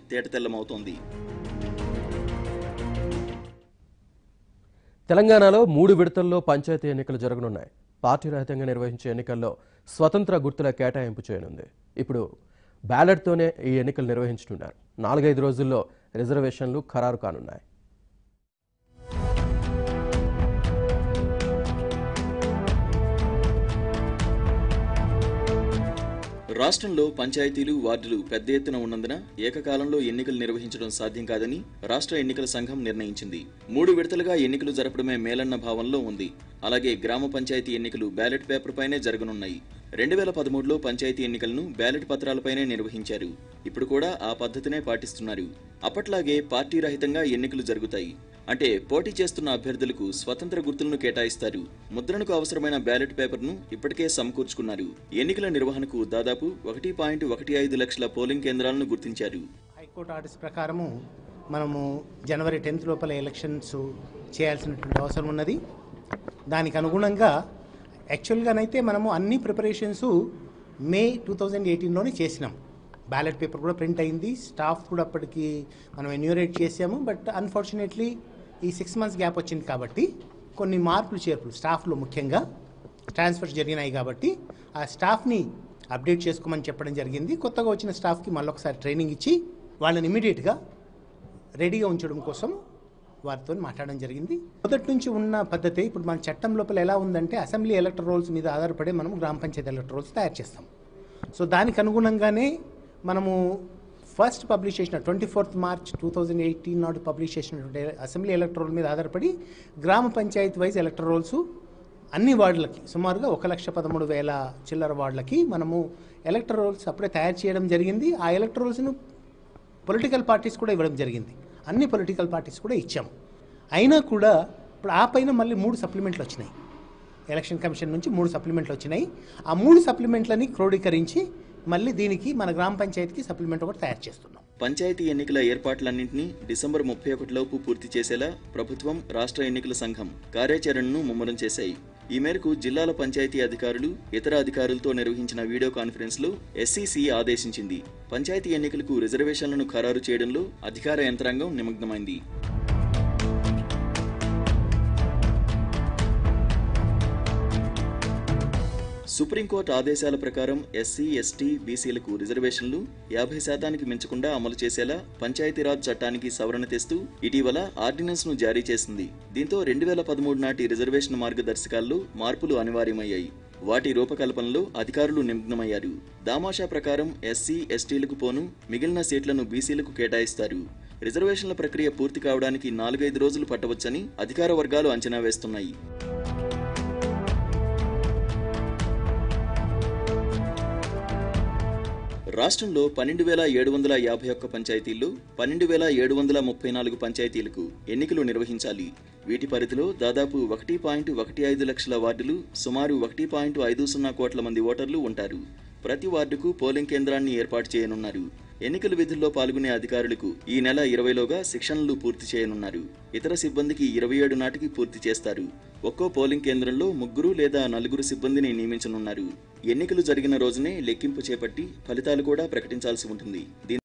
తేటతెల్లమవుతోంది తెలంగాణలో మూడు విడతల్లో పంచాయతీ ఎన్నికలు జరగనున్నాయి పార్టీ రహితంగా నిర్వహించే ఎన్నికల్లో స్వతంత్ర గుర్తుల కేటాయింపు చేయనుంది ఇప్పుడు బ్యాలెట్తోనే ఈ ఎన్నికలు నిర్వహించనున్నారు నాలుగైదు రోజుల్లో రిజర్వేషన్లు ఖరారు కానున్నాయి రాష్ట్రంలో పంచాయతీలు వార్డులు పెద్ద ఎత్తున ఉన్నందున ఏకకాలంలో ఎన్నికలు నిర్వహించడం సాధ్యం కాదని రాష్ట్ర ఎన్నికల సంఘం నిర్ణయించింది మూడు విడతలుగా ఎన్నికలు జరపడమే మేలన్న భావంలో ఉంది అలాగే గ్రామ పంచాయతీ ఎన్నికలు బ్యాలెట్ పేపర్ పైనే జరగనున్నాయి రెండు వేల పదమూడులో పంచాయతీ ఎన్నికలను బ్యాలెట్ పత్రాలపైనే నిర్వహించారు ఇప్పుడు కూడా ఆ పద్ధతినే పాటిస్తున్నారు అప్పట్లాగే పార్టీ రహితంగా ఎన్నికలు జరుగుతాయి అంటే పోటీ చేస్తున్న అభ్యర్థులకు స్వతంత్ర గుర్తులను కేటాయిస్తారు ముద్రణకు అవసరమైన బ్యాలెట్ పేపర్ను ఇప్పటికే సమకూర్చుకున్నారు ఎన్నికల నిర్వహణకు దాదాపు ఒకటి పాయింట్ ఒకటి ఐదు లక్షల పోలింగ్ కేంద్రాలను గుర్తించారు హైకోర్టు ఆర్డర్స్ ప్రకారము మనము జనవరి టెన్త్ లోపల ఎలక్షన్స్ చేయాల్సినటువంటి అవసరం ఉన్నది దానికి అనుగుణంగా యాక్చువల్గానైతే మనము అన్ని ప్రిపరేషన్స్ మే టూ థౌజండ్ ఎయిటీన్లోనే చేసినాం బ్యాలెట్ పేపర్ కూడా ప్రింట్ అయింది స్టాఫ్ కూడా అప్పటికి మనం ఎన్యూరేట్ చేసాము బట్ అన్ఫార్చునేట్లీ ఈ సిక్స్ మంత్స్ గ్యాప్ వచ్చింది కాబట్టి కొన్ని మార్పులు చేర్పులు స్టాఫ్లో ముఖ్యంగా ట్రాన్స్ఫర్స్ జరిగినాయి కాబట్టి ఆ స్టాఫ్ని అప్డేట్ చేసుకోమని చెప్పడం జరిగింది కొత్తగా వచ్చిన స్టాఫ్కి మళ్ళొకసారి ట్రైనింగ్ ఇచ్చి వాళ్ళని ఇమీడియట్గా రెడీగా ఉంచడం కోసం వారితో మాట్లాడడం జరిగింది మొదటి నుంచి ఉన్న పద్ధతి ఇప్పుడు మన చట్టం లోపల ఎలా ఉందంటే అసెంబ్లీ ఎలక్టర్ రోల్స్ మీద ఆధారపడి మనం గ్రామ పంచాయతీ ఎలక్టర్ రోల్స్ తయారు చేస్తాం సో దానికి అనుగుణంగానే మనము ఫస్ట్ పబ్లిష్ చేసిన twenty fourth March two thousand eighteen నాడు పబ్లిష్ చేసినటువంటి అసెంబ్లీ ఎలక్టర్ రోల్ మీద ఆధారపడి గ్రామ పంచాయతీ వైజ్ ఎలక్టర్ రోల్స్ అన్ని వార్డులకి సుమారుగా ఒక లక్ష పదమూడు వేల చిల్లర వార్డులకి మనము ఎలక్టర్ రోల్స్ అప్పుడే తయారు చేయడం జరిగింది ఆ ఎలక్టర్ రోల్స్ను పొలిటికల్ పార్టీస్ కూడా ఇవ్వడం జరిగింది అన్ని పొలిటికల్ పార్టీస్ కూడా ఇచ్చాం అయినా కూడా ఇప్పుడు ఆ పైన మళ్ళీ మూడు సప్లిమెంట్లు వచ్చినాయి ఎలక్షన్ కమిషన్ నుంచి మూడు సప్లిమెంట్లు వచ్చినాయి ఆ మూడు సప్లిమెంట్లని క్రోడీకరించి మళ్ళీ దీనికి మన గ్రామ పంచాయతీకి సప్లిమెంట్ ఒకటి తయారు చేస్తున్నాం పంచాయతీ ఎన్నికల ఏర్పాట్లన్నింటినీ డిసెంబర్ ముప్పై ఒకటిలోపు పూర్తి చేసేలా ప్రభుత్వం రాష్ట్ర ఎన్నికల సంఘం కార్యాచరణను ముమ్మరం చేశాయి ఈ మేరకు జిల్లాల పంచాయతీ అధికారులు ఇతర అధికారులతో నిర్వహించిన వీడియో కాన్ఫరెన్స్ లో ఎస్సీసీ ఆదేశించింది పంచాయతీ ఎన్నికలకు రిజర్వేషన్లను ఖరారు చేయడంలో అధికార యంత్రాంగం నిమగ్నమైంది సుప్రీంకోర్టు ఆదేశాల ప్రకారం ఎస్సీ ఎస్టీ బీసీలకు రిజర్వేషన్లు యాభై శాతానికి మించకుండా అమలు చేసేలా పంచాయతీరాజ్ చట్టానికి సవరణ తెస్తూ ఇటీవల ఆర్డినెన్స్ ను జారీ చేసింది దీంతో రెండు వేల పదమూడు నాటి రిజర్వేషన్ మార్గదర్శకాల్లో మార్పులు అనివార్యమయ్యాయి వాటి రూపకల్పనలో అధికారులు నిమగ్నమయ్యారు దామాషా ప్రకారం ఎస్సీ ఎస్టీలకు పోను మిగిలిన సీట్లను బీసీలకు కేటాయిస్తారు రిజర్వేషన్ల ప్రక్రియ పూర్తి కావడానికి నాలుగైదు రోజులు పట్టవచ్చని అధికార వర్గాలు అంచనా వేస్తున్నాయి రాష్ట్రంలో పన్నెండు వేల ఏడు వందల యాభై ఒక్క పంచాయతీల్లో పన్నెండు వేల ఏడు వందల ముప్పై నాలుగు పంచాయతీలకు ఎన్నికలు నిర్వహించాలి వీటి పరిధిలో దాదాపు ఒకటి పాయింట్ ఒకటి ఐదు లక్షల వార్డులు సుమారు ఒకటి పాయింట్ ఐదు సున్నా కోట్ల మంది ఓటర్లు ఉంటారు ప్రతి వార్డుకు పోలింగ్ కేంద్రాన్ని ఏర్పాటు చేయనున్నారు ఎన్నికల విధుల్లో పాల్గొనే అధికారులకు ఈ నెల ఇరవైలోగా శిక్షణలు పూర్తి చేయనున్నారు ఇతర సిబ్బందికి ఇరవై ఏడు నాటికి పూర్తి చేస్తారు ఒక్కో పోలింగ్ కేంద్రంలో ముగ్గురు లేదా నలుగురు సిబ్బందిని నియమించనున్నారు ఎన్నికలు జరిగిన రోజునే లెక్కింపు చేపట్టి ఫలితాలు కూడా ప్రకటించాల్సి ఉంటుంది దీంతో